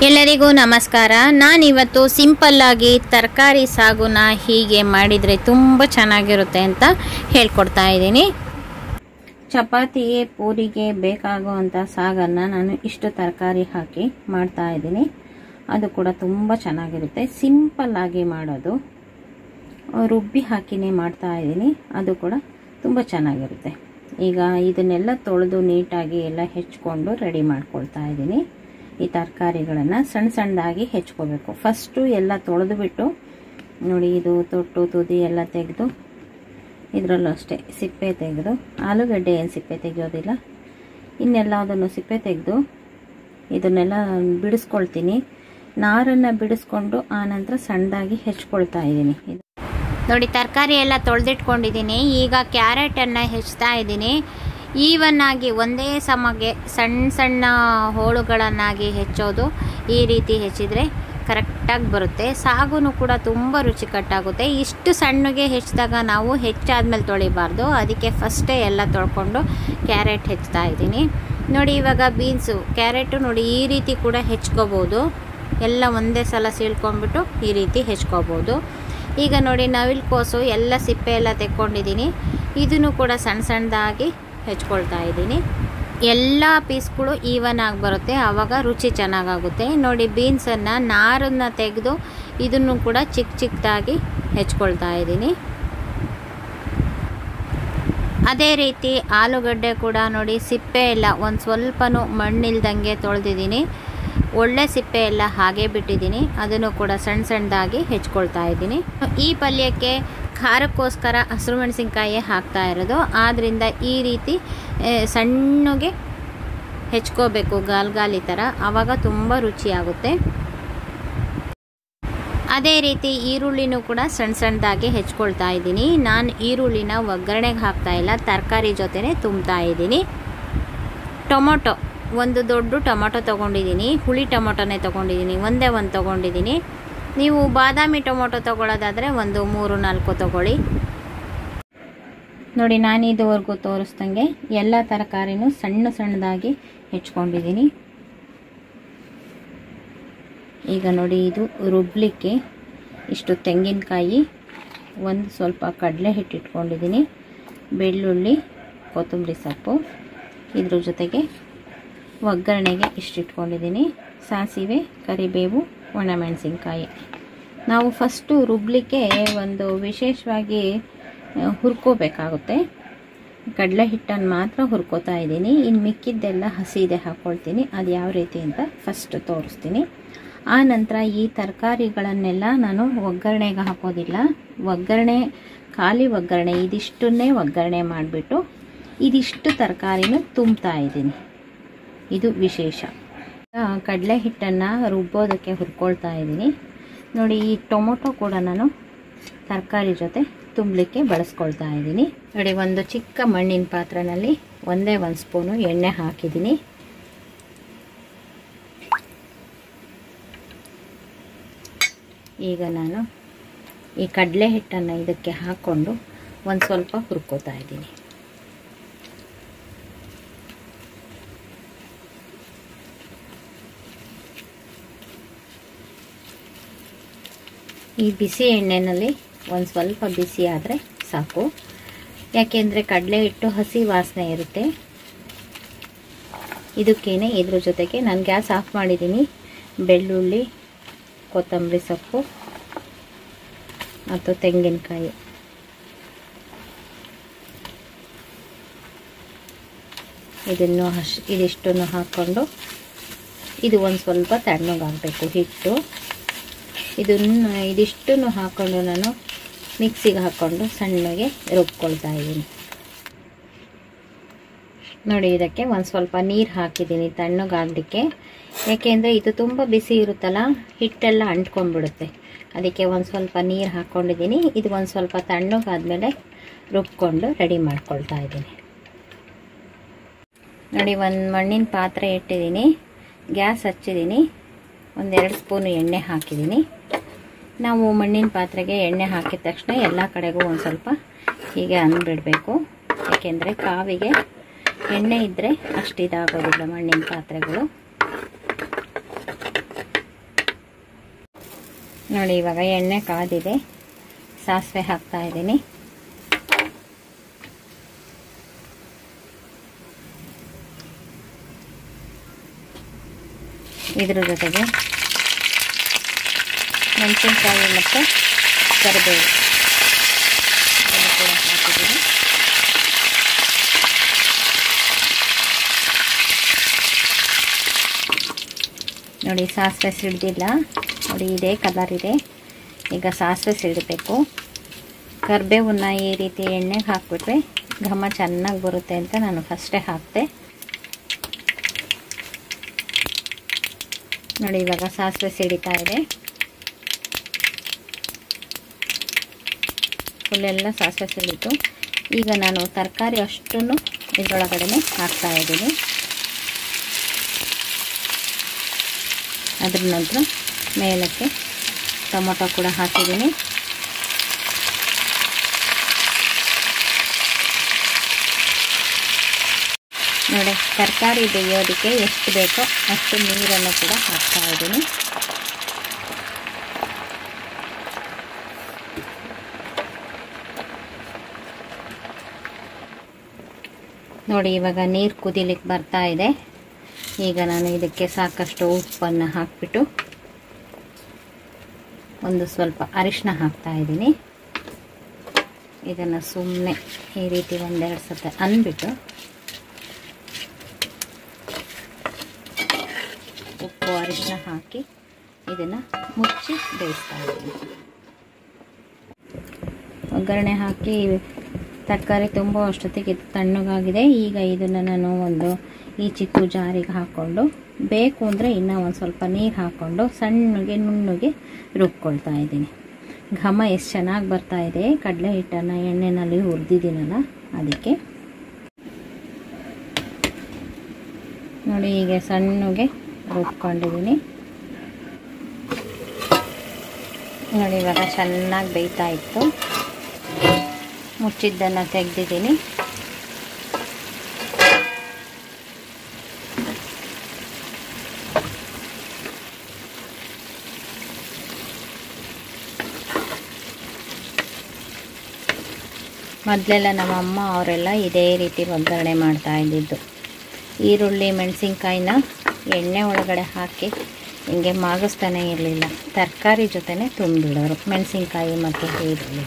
ಎಲ್ಲರಿಗೂ ನಮಸ್ಕಾರ ನಾನಿವತ್ತು ಸಿಂಪಲ್ಲಾಗಿ ತರಕಾರಿ ಸಾಗುನ ಹೀಗೆ ಮಾಡಿದರೆ ತುಂಬ ಚೆನ್ನಾಗಿರುತ್ತೆ ಅಂತ ಹೇಳ್ಕೊಡ್ತಾ ಇದ್ದೀನಿ ಚಪಾತಿಗೆ ಪೂರಿಗೆ ಬೇಕಾಗುವಂಥ ಸಾಗನ್ನು ನಾನು ಇಷ್ಟು ತರಕಾರಿ ಹಾಕಿ ಮಾಡ್ತಾ ಇದ್ದೀನಿ ಅದು ಕೂಡ ತುಂಬ ಚೆನ್ನಾಗಿರುತ್ತೆ ಸಿಂಪಲ್ಲಾಗಿ ಮಾಡೋದು ರುಬ್ಬಿ ಹಾಕಿನೇ ಮಾಡ್ತಾ ಇದ್ದೀನಿ ಅದು ಕೂಡ ತುಂಬ ಚೆನ್ನಾಗಿರುತ್ತೆ ಈಗ ಇದನ್ನೆಲ್ಲ ತೊಳೆದು ನೀಟಾಗಿ ಎಲ್ಲ ಹೆಚ್ಕೊಂಡು ರೆಡಿ ಮಾಡ್ಕೊಳ್ತಾ ಇದ್ದೀನಿ ಈ ತರಕಾರಿಗಳನ್ನು ಸಣ್ಣ ಸಣ್ಣದಾಗಿ ಹೆಚ್ಕೋಬೇಕು ಫಸ್ಟು ಎಲ್ಲ ತೊಳೆದು ಬಿಟ್ಟು ನೋಡಿ ಇದು ತೊಟ್ಟು ತುದಿ ಎಲ್ಲ ತೆಗೆದು ಇದರಲ್ಲೂ ಅಷ್ಟೇ ಸಿಪ್ಪೆ ತೆಗೆದು ಆಲೂಗಡ್ಡೆ ಏನು ಸಿಪ್ಪೆ ತೆಗೆಯೋದಿಲ್ಲ ಇನ್ನೆಲ್ಲದನ್ನು ಸಿಪ್ಪೆ ತೆಗೆದು ಇದನ್ನೆಲ್ಲ ಬಿಡಿಸ್ಕೊಳ್ತೀನಿ ನಾರನ್ನು ಬಿಡಿಸ್ಕೊಂಡು ಆನಂತರ ಸಣ್ಣದಾಗಿ ಹೆಚ್ಕೊಳ್ತಾ ಇದ್ದೀನಿ ನೋಡಿ ತರಕಾರಿ ಎಲ್ಲ ತೊಳೆದಿಟ್ಕೊಂಡಿದ್ದೀನಿ ಈಗ ಕ್ಯಾರೆಟನ್ನು ಹೆಚ್ಚ್ತಾ ಇದ್ದೀನಿ ಈವನ್ ಆಗಿ ಒಂದೇ ಸಮಗೆ ಸಣ್ಣ ಸಣ್ಣ ಹೋಳುಗಳನ್ನಾಗಿ ಹೆಚ್ಚೋದು ಈ ರೀತಿ ಹೆಚ್ಚಿದರೆ ಕರೆಕ್ಟಾಗಿ ಬರುತ್ತೆ ಸಾಗುನು ಕೂಡ ತುಂಬ ರುಚಿಕಟ್ಟಾಗುತ್ತೆ ಇಷ್ಟು ಸಣ್ಣಗೆ ಹೆಚ್ಚಿದಾಗ ನಾವು ಹೆಚ್ಚಾದ್ಮೇಲೆ ತೊಳಿಬಾರ್ದು ಅದಕ್ಕೆ ಫಸ್ಟೇ ಎಲ್ಲ ತೊಳ್ಕೊಂಡು ಕ್ಯಾರೆಟ್ ಹೆಚ್ಚ್ತಾ ಇದ್ದೀನಿ ನೋಡಿ ಇವಾಗ ಬೀನ್ಸು ಕ್ಯಾರೆಟು ನೋಡಿ ಈ ರೀತಿ ಕೂಡ ಹೆಚ್ಕೋಬೋದು ಎಲ್ಲ ಒಂದೇ ಸಲ ಸೀಳ್ಕೊಂಡ್ಬಿಟ್ಟು ಈ ರೀತಿ ಹೆಚ್ಕೋಬೋದು ಈಗ ನೋಡಿ ನವಿಲು ಕೋಸು ಎಲ್ಲ ಸಿಪ್ಪೆ ಎಲ್ಲ ತೆಕ್ಕೊಂಡಿದ್ದೀನಿ ಇದನ್ನು ಕೂಡ ಸಣ್ಣ ಸಣ್ಣದಾಗಿ ಹೆಚ್ಕೊಳ್ತಾ ಇದ್ದೀನಿ ಎಲ್ಲ ಪೀಸ್ಗಳು ಈವನ್ ಆಗಿ ಬರುತ್ತೆ ಆವಾಗ ರುಚಿ ಚೆನ್ನಾಗಾಗುತ್ತೆ ನೋಡಿ ಬೀನ್ಸನ್ನು ನಾರನ್ನು ತೆಗೆದು ಇದನ್ನು ಕೂಡ ಚಿಕ್ಕ ಚಿಕ್ಕದಾಗಿ ಹೆಚ್ಕೊಳ್ತಾ ಇದ್ದೀನಿ ಅದೇ ರೀತಿ ಆಲೂಗಡ್ಡೆ ಕೂಡ ನೋಡಿ ಸಿಪ್ಪೆ ಎಲ್ಲ ಒಂದು ಸ್ವಲ್ಪನೂ ಮಣ್ಣಿಲ್ದಂಗೆ ತೊಳೆದಿದ್ದೀನಿ ಒಳ್ಳೆ ಸಿಪ್ಪೆ ಎಲ್ಲ ಹಾಗೆ ಬಿಟ್ಟಿದ್ದೀನಿ ಅದನ್ನು ಕೂಡ ಸಣ್ಣ ಸಣ್ಣದಾಗಿ ಹೆಚ್ಕೊಳ್ತಾ ಇದ್ದೀನಿ ಈ ಪಲ್ಯಕ್ಕೆ ಖಾರಕ್ಕೋಸ್ಕರ ಹಸಿರು ಮೆಣಸಿನ್ಕಾಯಿ ಹಾಕ್ತಾ ಇರೋದು ಆದ್ದರಿಂದ ಈ ರೀತಿ ಸಣ್ಣಗೆ ಹೆಚ್ಕೋಬೇಕು ಗಾಲ್ ಗಾಲಿ ಥರ ಆವಾಗ ತುಂಬ ರುಚಿಯಾಗುತ್ತೆ ಅದೇ ರೀತಿ ಈರುಳ್ಳಿನೂ ಕೂಡ ಸಣ್ಣ ಸಣ್ಣದಾಗಿ ಹೆಚ್ಕೊಳ್ತಾ ಇದ್ದೀನಿ ನಾನು ಈರುಳ್ಳಿನ ಒಗ್ಗರಣೆಗೆ ಹಾಕ್ತಾ ಇಲ್ಲ ತರಕಾರಿ ಜೊತೆನೇ ತುಂಬ್ತಾ ಇದ್ದೀನಿ ಟೊಮೊಟೊ ಒಂದು ದೊಡ್ಡ ಟೊಮೊಟೊ ತೊಗೊಂಡಿದ್ದೀನಿ ಹುಳಿ ಟೊಮೊಟೊನೇ ತೊಗೊಂಡಿದ್ದೀನಿ ಒಂದೇ ಒಂದು ತೊಗೊಂಡಿದ್ದೀನಿ ನೀವು ಬಾದಾಮಿ ಟೊಮೊಟೊ ತೊಗೊಳ್ಳೋದಾದರೆ ಒಂದು ಮೂರು ನಾಲ್ಕು ತೊಗೊಳ್ಳಿ ನೋಡಿ ನಾನು ಇದುವರೆಗೂ ತೋರಿಸ್ದಂಗೆ ಎಲ್ಲ ತರಕಾರಿನೂ ಸಣ್ಣ ಸಣ್ಣದಾಗಿ ಹೆಚ್ಕೊಂಡಿದ್ದೀನಿ ಈಗ ನೋಡಿ ಇದು ರುಬ್ಲಿಕ್ಕೆ ಇಷ್ಟು ತೆಂಗಿನಕಾಯಿ ಒಂದು ಸ್ವಲ್ಪ ಕಡಲೆ ಹಿಟ್ಟು ಇಟ್ಕೊಂಡಿದ್ದೀನಿ ಬೆಳ್ಳುಳ್ಳಿ ಕೊತ್ತಂಬರಿ ಸೊಪ್ಪು ಇದ್ರ ಜೊತೆಗೆ ಒಗ್ಗರಣೆಗೆ ಇಷ್ಟು ಇಟ್ಕೊಂಡಿದ್ದೀನಿ ಸಾಸಿವೆ ಕರಿಬೇವು ಒಣಮೆಣಸಿನ್ಕಾಯಿ ನಾವು ಫಸ್ಟು ರುಬ್ಲಿಕ್ಕೆ ಒಂದು ವಿಶೇಷವಾಗಿ ಹುರ್ಕೋಬೇಕಾಗುತ್ತೆ ಕಡಲೆ ಹಿಟ್ಟನ್ನು ಮಾತ್ರ ಹುರ್ಕೋತಾ ಇದ್ದೀನಿ ಇನ್ನು ಮಿಕ್ಕಿದ್ದೆಲ್ಲ ಹಸಿದೆ ಹಾಕ್ಕೊಳ್ತೀನಿ ಅದು ಯಾವ ರೀತಿ ಅಂತ ಫಸ್ಟ್ ತೋರಿಸ್ತೀನಿ ಆ ನಂತರ ಈ ತರಕಾರಿಗಳನ್ನೆಲ್ಲ ನಾನು ಒಗ್ಗರಣೆಗೆ ಹಾಕೋದಿಲ್ಲ ಒಗ್ಗರಣೆ ಖಾಲಿ ಒಗ್ಗರಣೆ ಇದಿಷ್ಟನ್ನೇ ಒಗ್ಗರಣೆ ಮಾಡಿಬಿಟ್ಟು ಇದಿಷ್ಟು ತರಕಾರಿನೂ ತುಂಬ್ತಾ ಇದ್ದೀನಿ ಇದು ವಿಶೇಷ ಕಡಲೆ ಹಿಟ್ಟನ್ನು ರುಬ್ಬೋದಕ್ಕೆ ಹುರ್ಕೊಳ್ತಾ ಇದ್ದೀನಿ ನೋಡಿ ಈ ಟೊಮೊಟೊ ಕೂಡ ನಾನು ತರಕಾರಿ ಜೊತೆ ತುಂಬಲಿಕ್ಕೆ ಬಳಸ್ಕೊಳ್ತಾ ಇದ್ದೀನಿ ನೋಡಿ ಒಂದು ಚಿಕ್ಕ ಮಣ್ಣಿನ ಪಾತ್ರೆಯಲ್ಲಿ ಒಂದೇ ಒಂದು ಸ್ಪೂನು ಎಣ್ಣೆ ಹಾಕಿದ್ದೀನಿ ಈಗ ನಾನು ಈ ಕಡಲೆ ಹಿಟ್ಟನ್ನು ಇದಕ್ಕೆ ಹಾಕ್ಕೊಂಡು ಒಂದು ಸ್ವಲ್ಪ ಹುರ್ಕೋತಾ ಇದ್ದೀನಿ ಈ ಬಿಸಿ ಎಣ್ಣೆಯಲ್ಲಿ ಒಂದು ಸ್ವಲ್ಪ ಬಿಸಿ ಆದರೆ ಸಾಕು ಯಾಕೆಂದರೆ ಕಡಲೆ ಹಿಟ್ಟು ಹಸಿ ವಾಸನೆ ಇರುತ್ತೆ ಇದಕ್ಕೇನೆ ಇದ್ರ ಜೊತೆಗೆ ನಾನು ಗ್ಯಾಸ್ ಆಫ್ ಮಾಡಿದ್ದೀನಿ ಬೆಳ್ಳುಳ್ಳಿ ಕೊತ್ತಂಬರಿ ಸೊಪ್ಪು ಮತ್ತು ತೆಂಗಿನಕಾಯಿ ಇದನ್ನು ಹಶ್ ಇದಿಷ್ಟನ್ನು ಹಾಕ್ಕೊಂಡು ಇದು ಒಂದು ಸ್ವಲ್ಪ ತಣ್ಣಗಾಗಬೇಕು ಹಿಟ್ಟು ಇದನ್ನು ಇದಿಷ್ಟನ್ನು ಹಾಕ್ಕೊಂಡು ನಾನು ಮಿಕ್ಸಿಗೆ ಹಾಕ್ಕೊಂಡು ಸಣ್ಣಗೆ ರುಬ್ಕೊಳ್ತಾ ಇದ್ದೀನಿ ನೋಡಿ ಇದಕ್ಕೆ ಒಂದು ಸ್ವಲ್ಪ ನೀರು ಹಾಕಿದ್ದೀನಿ ತಣ್ಣಗಾಗಲಿಕ್ಕೆ ಯಾಕೆಂದರೆ ಇದು ತುಂಬ ಬಿಸಿ ಇರುತ್ತಲ್ಲ ಹಿಟ್ಟೆಲ್ಲ ಅಂಟ್ಕೊಂಡ್ಬಿಡುತ್ತೆ ಅದಕ್ಕೆ ಒಂದು ಸ್ವಲ್ಪ ನೀರು ಹಾಕ್ಕೊಂಡಿದ್ದೀನಿ ಇದು ಒಂದು ಸ್ವಲ್ಪ ತಣ್ಣಗಾದ್ಮೇಲೆ ರುಬ್ಕೊಂಡು ರೆಡಿ ಮಾಡ್ಕೊಳ್ತಾ ಇದ್ದೀನಿ ನೋಡಿ ಒಂದು ಮಣ್ಣಿನ ಪಾತ್ರೆ ಇಟ್ಟಿದ್ದೀನಿ ಗ್ಯಾಸ್ ಹಚ್ಚಿದ್ದೀನಿ ಒಂದೆರಡು ಸ್ಪೂನು ಎಣ್ಣೆ ಹಾಕಿದ್ದೀನಿ ನಾವು ಮಣ್ಣಿನ ಪಾತ್ರೆಗೆ ಎಣ್ಣೆ ಹಾಕಿದ ತಕ್ಷಣ ಎಲ್ಲ ಕಡೆಗೂ ಒಂದು ಸ್ವಲ್ಪ ಹೀಗೆ ಅಂದ್ಬಿಡಬೇಕು ಏಕೆಂದರೆ ಕಾವಿಗೆ ಎಣ್ಣೆ ಇದ್ದರೆ ಅಷ್ಟು ಇದಾಗೋದಿಲ್ಲ ಮಣ್ಣಿನ ಪಾತ್ರೆಗಳು ನೋಡಿ ಇವಾಗ ಎಣ್ಣೆ ಕಾದಿದೆ ಸಾಸಿವೆ ಹಾಕ್ತಾ ಇದ್ದೀನಿ ಇದ್ರ ಜೊತೆಗೆ ಮೆಣಸಿನ್ಕಾಯಿ ಮತ್ತು ಕರಿಬೇವು ಇದನ್ನು ಕೂಡ ಹಾಕಿದ್ದೀನಿ ನೋಡಿ ಸಾಸಿವೆ ಸಿಡ್ದಿಲ್ಲ ನೋಡಿ ಇದೇ ಕಲರ್ ಇದೆ ಈಗ ಸಾಸಿವೆ ಸಿಡಬೇಕು ಕರಿಬೇವನ್ನ ಈ ರೀತಿ ಎಣ್ಣೆಗೆ ಹಾಕ್ಬಿಟ್ರೆ ಘಮ ಚೆನ್ನಾಗಿ ಬರುತ್ತೆ ಅಂತ ನಾನು ಫಸ್ಟೇ ಹಾಕ್ತೆ ನೋಡಿ ಇವಾಗ ಸಾಸಿವೆ ಸಿಡಿತಾ ಇದೆ ಫುಲ್ಲೆಲ್ಲ ಸಾಸಿವೆ ಸಿಡಿತು ಈಗ ನಾನು ತರಕಾರಿ ಅಷ್ಟನ್ನು ಇದರೊಳಗಡೆ ಹಾಕ್ತಾ ಇದ್ದೀನಿ ಅದ್ರ ನಂತರ ಮೇಲಕ್ಕೆ ಟೊಮೊಟೊ ಕೂಡ ಹಾಕಿದ್ದೀನಿ ನೋಡಿ ತರಕಾರಿ ಬೇಯೋದಕ್ಕೆ ಎಷ್ಟು ಬೇಕೋ ಅಷ್ಟು ನೀರನ್ನು ಕೂಡ ಹಾಕ್ತಾ ಇದ್ದೀನಿ ನೋಡಿ ಇವಾಗ ನೀರು ಕುದಿಲಿಕ್ಕೆ ಬರ್ತಾ ಇದೆ ಈಗ ನಾನು ಇದಕ್ಕೆ ಸಾಕಷ್ಟು ಉಪ್ಪನ್ನು ಹಾಕಿಬಿಟ್ಟು ಒಂದು ಸ್ವಲ್ಪ ಅರಿಶಿನ ಹಾಕ್ತಾ ಇದ್ದೀನಿ ಇದನ್ನು ಸುಮ್ಮನೆ ಈ ರೀತಿ ಒಂದೆರಡು ಸತ ಅಂದ್ಬಿಟ್ಟು ಉಪ್ಪು ಅರಿಶಿನ ಹಾಕಿ ಇದನ್ನು ಮುಚ್ಚಿ ಬೇಯಿಸ್ತಾ ಇದ್ದೀನಿ ಒಗ್ಗರಣೆ ಹಾಕಿ ತರಕಾರಿ ತುಂಬ ಅಷ್ಟೊತ್ತಿಗೆ ಇದು ತಣ್ಣಗಾಗಿದೆ ಈಗ ಇದನ್ನು ನಾನು ಒಂದು ಈ ಚಿಕ್ಕ ಜಾರಿಗೆ ಹಾಕ್ಕೊಂಡು ಬೇಕು ಅಂದರೆ ಇನ್ನೂ ಒಂದು ಸ್ವಲ್ಪ ನೀರು ಹಾಕ್ಕೊಂಡು ಸಣ್ಣಗೆ ನುಣ್ಣಗೆ ರುಬ್ಕೊಳ್ತಾ ಇದ್ದೀನಿ ಘಮ ಎಷ್ಟು ಚೆನ್ನಾಗಿ ಬರ್ತಾ ಇದೆ ಕಡಲೆ ಹಿಟ್ಟನ್ನು ಎಣ್ಣೆನಲ್ಲಿ ಹುರಿದಿದ್ದೀನಲ್ಲ ಅದಕ್ಕೆ ನೋಡಿ ಹೀಗೆ ಸಣ್ಣಗೆ ರುಬ್ಕೊಂಡಿದ್ದೀನಿ ನೋಡಿ ಇವಾಗ ಚೆನ್ನಾಗಿ ಬೇಯ್ತಾ ಇತ್ತು ಮುಚ್ಚಿದ್ದನ್ನು ತೆಗೆದಿದ್ದೀನಿ ಮೊದಲೆಲ್ಲ ನಮ್ಮ ಅಮ್ಮ ಅವರೆಲ್ಲ ಇದೇ ರೀತಿ ಒಗ್ಗರಣೆ ಮಾಡ್ತಾ ಇದ್ದಿದ್ದು ಈರುಳ್ಳಿ ಮೆಣಸಿನ್ಕಾಯಿನ ಎಣ್ಣೆ ಒಳಗಡೆ ಹಾಕಿ ಹಿಂಗೆ ಮಾಗಿಸ್ತಾನೆ ಇರಲಿಲ್ಲ ತರಕಾರಿ ಜೊತೆನೇ ತುಂಬಿಡೋರು ಮೆಣಸಿನ್ಕಾಯಿ ಮತ್ತು ಈರುಳ್ಳಿ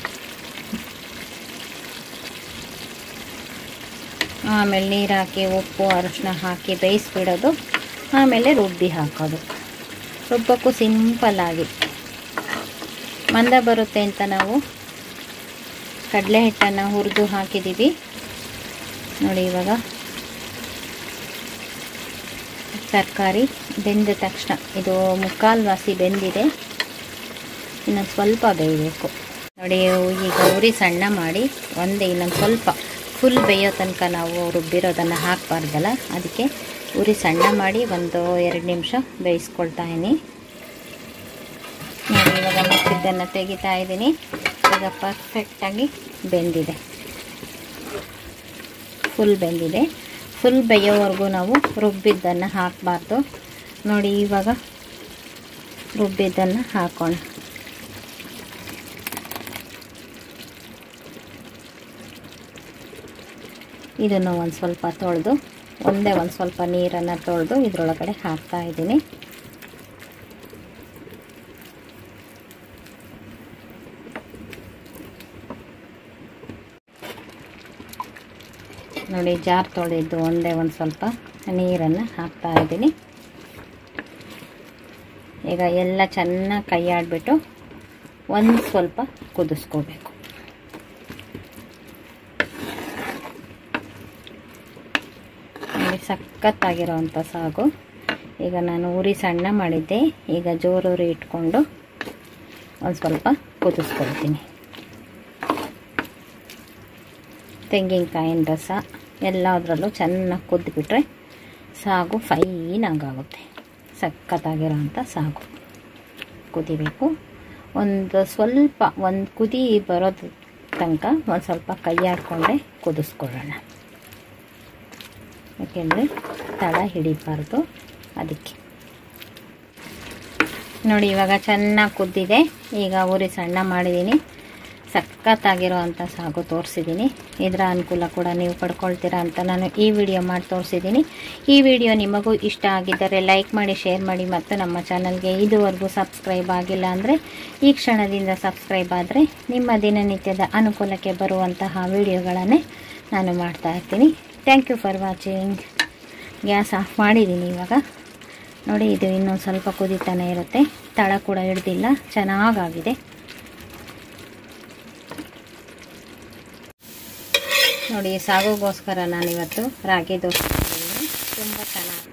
ಆಮೇಲೆ ನೀರು ಹಾಕಿ ಉಪ್ಪು ಅರಿಶಿನ ಹಾಕಿ ಬೇಯಿಸ್ಬಿಡೋದು ಆಮೇಲೆ ರುಬ್ಬಿ ಹಾಕೋದು ರುಬ್ಬಕ್ಕೂ ಸಿಂಪಲ್ಲಾಗಿ ಮಂದ ಬರುತ್ತೆ ಅಂತ ನಾವು ಕಡಲೆ ಹಿಟ್ಟನ್ನು ಹುರಿದು ಹಾಕಿದ್ದೀವಿ ನೋಡಿ ಇವಾಗ ತರಕಾರಿ ಬೆಂದ ತಕ್ಷಣ ಇದು ಮುಕ್ಕಾಲು ವಾಸಿ ಬೆಂದಿದೆ ಇನ್ನು ಸ್ವಲ್ಪ ಬೇಯಬೇಕು ನೋಡಿ ಈಗ ಉರಿ ಸಣ್ಣ ಮಾಡಿ ಒಂದೇ ಇನ್ನೊಂದು ಸ್ವಲ್ಪ ಫುಲ್ ಬೇಯೋ ತನಕ ನಾವು ರುಬ್ಬಿರೋದನ್ನು ಹಾಕಬಾರ್ದಲ್ಲ ಅದಕ್ಕೆ ಉರಿ ಸಣ್ಣ ಮಾಡಿ ಒಂದು ಎರಡು ನಿಮಿಷ ಬೇಯಿಸ್ಕೊಳ್ತಾ ಇದ್ದೀನಿ ನೋಡಿ ಇವಾಗ ಮುಚ್ಚಿದ್ದನ್ನು ತೆಗಿತಾ ಇದ್ದೀನಿ ಈಗ ಪರ್ಫೆಕ್ಟಾಗಿ ಬೆಂದಿದೆ ಫುಲ್ ಬೆಂದಿದೆ ಫುಲ್ ಬೇಯೋವರೆಗೂ ನಾವು ರುಬ್ಬಿದ್ದನ್ನು ಹಾಕಬಾರ್ದು ನೋಡಿ ಇವಾಗ ರುಬ್ಬಿದ್ದನ್ನು ಹಾಕೋಣ ಇದನ್ನು ಒಂದು ಸ್ವಲ್ಪ ತೊಳೆದು ಒಂದೇ ಒಂದು ಸ್ವಲ್ಪ ನೀರನ್ನು ತೊಳೆದು ಇದರೊಳಗಡೆ ಹಾಕ್ತಾ ಇದ್ದೀನಿ ನೋಡಿ ಜಾರ್ ತೊಳೆದಿದ್ದು ಒಂದೇ ಒಂದು ಸ್ವಲ್ಪ ನೀರನ್ನು ಹಾಕ್ತಾ ಇದ್ದೀನಿ ಈಗ ಎಲ್ಲ ಚೆನ್ನಾಗಿ ಕೈ ಆಡಿಬಿಟ್ಟು ಒಂದು ಸ್ವಲ್ಪ ಕುದಿಸ್ಕೋಬೇಕು ನೋಡಿ ಸಖತ್ತಾಗಿರೋವಂಥ ಸಾಗು ಈಗ ನಾನು ಉರಿ ಸಣ್ಣ ಮಾಡಿದ್ದೆ ಈಗ ಜೋರು ಉರಿ ಇಟ್ಕೊಂಡು ಒಂದು ಸ್ವಲ್ಪ ಕುದಿಸ್ಕೊಳ್ತೀನಿ ತೆಂಗಿನಕಾಯಿನ ರಸ ಎಲ್ಲದರಲ್ಲೂ ಚೆನ್ನಾಗಿ ಕುದ್ದುಬಿಟ್ರೆ ಸಾಗು ಫೈನಾಗಾಗುತ್ತೆ ಸಖತ್ತಾಗಿರೋಂಥ ಸಾಗು ಕುದಿಬೇಕು ಒಂದು ಸ್ವಲ್ಪ ಒಂದು ಕುದಿ ಬರೋದು ತನಕ ಒಂದು ಸ್ವಲ್ಪ ಕೈ ಆಡ್ಕೊಂಡೆ ಕುದಿಸ್ಕೊಳ್ಳೋಣ ಯಾಕೆಂದರೆ ತಳ ಹಿಡಿಬಾರ್ದು ಅದಕ್ಕೆ ನೋಡಿ ಇವಾಗ ಚೆನ್ನಾಗಿ ಕುದ್ದಿದೆ ಈಗ ಉರಿ ಸಣ್ಣ ಮಾಡಿದ್ದೀನಿ ಸಖತ್ತಾಗಿರೋ ಅಂಥ ಸಾಗು ತೋರಿಸಿದ್ದೀನಿ ಇದರ ಅನುಕೂಲ ಕೂಡ ನೀವು ಪಡ್ಕೊಳ್ತೀರಾ ಅಂತ ನಾನು ಈ ವಿಡಿಯೋ ಮಾಡಿ ತೋರಿಸಿದ್ದೀನಿ ಈ ವಿಡಿಯೋ ನಿಮಗೂ ಇಷ್ಟ ಆಗಿದ್ದರೆ ಲೈಕ್ ಮಾಡಿ ಶೇರ್ ಮಾಡಿ ಮತ್ತು ನಮ್ಮ ಚಾನಲ್ಗೆ ಇದುವರೆಗೂ ಸಬ್ಸ್ಕ್ರೈಬ್ ಆಗಿಲ್ಲ ಅಂದರೆ ಈ ಕ್ಷಣದಿಂದ ಸಬ್ಸ್ಕ್ರೈಬ್ ಆದರೆ ನಿಮ್ಮ ದಿನನಿತ್ಯದ ಅನುಕೂಲಕ್ಕೆ ಬರುವಂತಹ ವಿಡಿಯೋಗಳನ್ನೇ ನಾನು ಮಾಡ್ತಾ ಇರ್ತೀನಿ thank you for watching gas off ಮಾಡಿದ್ದೀನಿ ಇವಾಗ ನೋಡಿ ಇದು ಇನ್ನೊಂದು ಸ್ವಲ್ಪ ಕುದೀತಾನೆ ಇರುತ್ತೆ ತಳ ಕೂಡ ಹಿಡ್ದಿಲ್ಲ ಚೆನ್ನಾಗಾಗಿದೆ ನೋಡಿ ಸಾಗುಗೋಸ್ಕರ ನಾನಿವತ್ತು ರಾಗಿ ದೋಸೆ ಮಾಡಿದ್ದೀನಿ ತುಂಬ ಚೆನ್ನಾಗಿ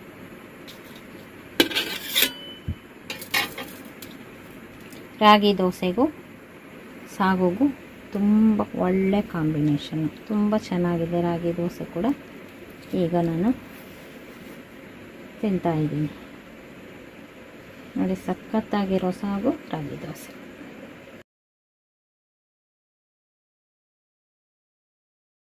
ರಾಗಿ ದೋಸೆಗೂ ಸಾಗುಗೂ ತುಂಬ ಒಳ್ಳೆ ಕಾಂಬಿನೇಷನ್ನು ತುಂಬ ಚೆನ್ನಾಗಿದೆ ರಾಗಿ ದೋಸೆ ಕೂಡ ಈಗ ನಾನು ತಿಂತಾ ಇದ್ದೀನಿ ನೋಡಿ ಸಖತ್ತಾಗಿರೋ ಸಾಗು ರಾಗಿ ದೋಸೆ